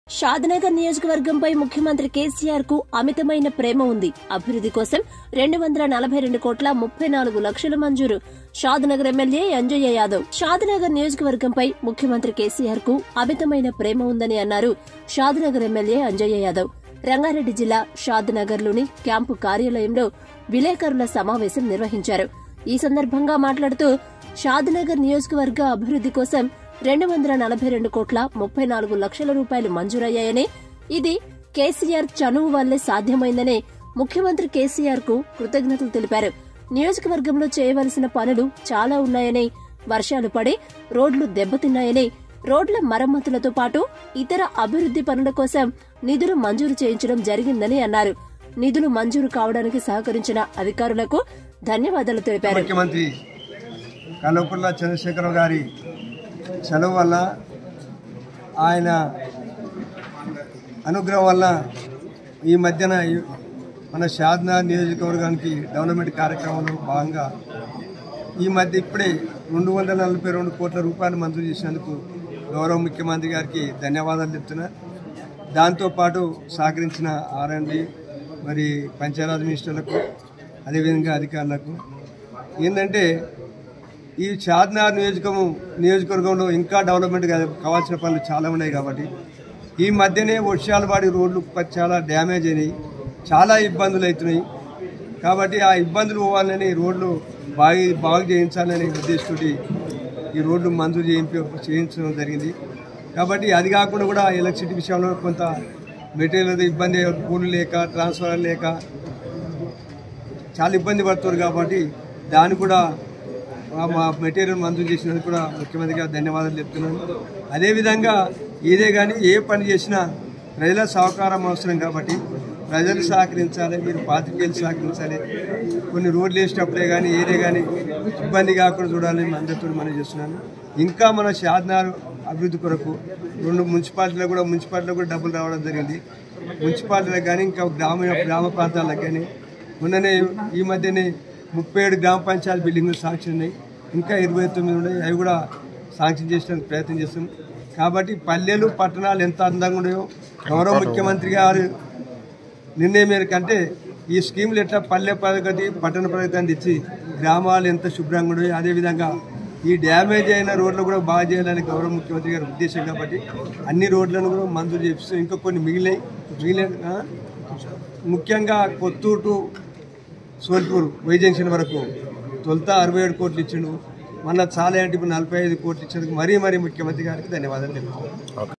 షాద్నగర్ నియోజకవర్గంపై ముఖ్యమంత్రి కేసీఆర్ కు అమితమైన ప్రేమ ఉంది అభివృద్ధి కోసం రెండు వందల నలభై రెండు కోట్ల ముప్పై నాలుగు లక్షల మంజూరు షాద్నగర్ ఎమ్మెల్యే అంజయ్య యాదవ్ షాద్నగర్ నియోజకవర్గంపై ముఖ్యమంత్రి కేసీఆర్ కు అమితమైన ప్రేమ ఉందని అన్నారు షాద్నగర్ ఎమ్మెల్యే అంజయ్య యాదవ్ రంగారెడ్డి జిల్లా షాద్నగర్లోని క్యాంపు కార్యాలయంలో విలేకరుల సమావేశం నిర్వహించారు ఈ సందర్భంగా మాట్లాడుతూ షాద్నగర్ నియోజకవర్గ అభివృద్ధి కోసం రెండు వందల నలభై రెండు కోట్ల ముప్పై నాలుగు లక్షల రూపాయలు మంజూరయ్యాయని ఇది కేసీఆర్ చనువు వల్లే సాధ్యమైందని ముఖ్యమంత్రి కేసీఆర్ కు కృతజ్ఞతలు తెలిపారు నియోజకవర్గంలో చేయవలసిన పనులు చాలా ఉన్నాయని వర్షాలు పడి రోడ్లు దెబ్బతిన్నాయని రోడ్ల మరమ్మతులతో పాటు ఇతర అభివృద్ధి పనుల కోసం నిధులు మంజూరు చేయించడం జరిగిందని అన్నారు నిధులు మంజూరు కావడానికి సహకరించిన అధికారులకు ధన్యవాదాలు తెలిపారు ముఖ్యమంత్రి కల్వకుర్ల చంద్రశేఖరరావు గారి సెలవు వల్ల ఆయన అనుగ్రహం వల్ల ఈ మధ్యన ఈ మన షాద్నా నియోజకవర్గానికి డెవలప్మెంట్ కార్యక్రమంలో భాగంగా ఈ మధ్య ఇప్పుడే రెండు వందల నలభై రెండు కోట్ల రూపాయలు మంజూరు చేసినందుకు గౌరవ ముఖ్యమంత్రి గారికి ధన్యవాదాలు చెప్తున్నా దాంతోపాటు సహకరించిన ఆర్ఎండి మరి పంచాయరాజ్ మినిస్టర్లకు అదేవిధంగా అధికారులకు ఏంటంటే ఈ చార్మినార్ నియోజకము నియోజకవర్గంలో ఇంకా డెవలప్మెంట్ కా- కావాల్సిన పనులు చాలా ఉన్నాయి కాబట్టి ఈ మధ్యనే వర్షాలు పడి రోడ్లు ప- చాలా డ్యామేజ్ అయినాయి చాలా ఇబ్బందులు అవుతున్నాయి కాబట్టి ఆ ఇబ్బందులు పోవాలని రోడ్లు బాగా బాగు చేయించాలనే ఉద్దేశంతో ఈ రోడ్లు మంజూరు చేయింపి చేయించడం జరిగింది కాబట్టి అది కాకుండా కూడా ఎలక్ట్రిసిటీ విషయంలో కొంత మెటీరియల్ ఇబ్బంది పూలు లేక ట్రాన్స్ఫర్ లేక చాలా ఇబ్బంది పడుతున్నారు కాబట్టి దాన్ని కూడా ఆ మా మెటీరియల్ మంజూరు చేసినందుకు కూడా ముఖ్యమంత్రి గారు ధన్యవాదాలు చెప్తున్నాను అదేవిధంగా ఇదే కానీ ఏ పని చేసినా ప్రజల సహకారం అవసరం కాబట్టి ప్రజలు సహకరించాలి మీరు పాతికేయులు సహకరించాలి కొన్ని రోడ్లు వేసేటప్పుడే కానీ ఏదే కానీ ఇబ్బంది కాకుండా చూడాలని మీ అందరితో మనం చేస్తున్నాను ఇంకా మన షాద్నార్ అభివృద్ధి కొరకు రెండు మున్సిపాలిటీలో కూడా మున్సిపాలిటీలో కూడా డబ్బులు రావడం జరిగింది మున్సిపాలిటీలకు కానీ ఇంకా గ్రామీణ గ్రామ ప్రాంతాలకు కానీ మొన్ననే ఈ మధ్యనే ముప్పై ఏడు గ్రామ పంచాయతీ బిల్డింగ్లు శాంక్షన్ ఉన్నాయి ఇంకా ఇరవై తొమ్మిది ఉన్నాయి అవి కూడా శాంక్షన్ చేసడానికి ప్రయత్నం చేస్తాం కాబట్టి పల్లెలు పట్టణాలు ఎంత అందంగా ఉన్నాయో గౌరవ ముఖ్యమంత్రి గారు నిర్ణయం మేరకు అంటే ఈ స్కీములు ఎట్లా పల్లె ప్రగతి పట్టణ ప్రగతి అని తెచ్చి గ్రామాలు ఎంత శుభ్రంగా ఉన్నాయో అదేవిధంగా ఈ డ్యామేజ్ అయిన రోడ్లు కూడా బాగా చేయాలని గౌరవ ముఖ్యమంత్రి గారి ఉద్దేశం కాబట్టి అన్ని రోడ్లను కూడా మంజూరు చేపిస్తూ ఇంకా కొన్ని మిగిలినాయి మిగిలిన ఆ? ముఖ్యంగా Kothur to Solpur Y junction వరకు తొలుత అరవై ఏడు కోట్లు ఇచ్చిండు మళ్ళీ చాలా అంటే ఇప్పుడు నలభై ఐదు కోట్లు ఇచ్చినందుకు మరీ మరీ ముఖ్యమంత్రి గారికి ధన్యవాదాలు తెలుపుతున్నాను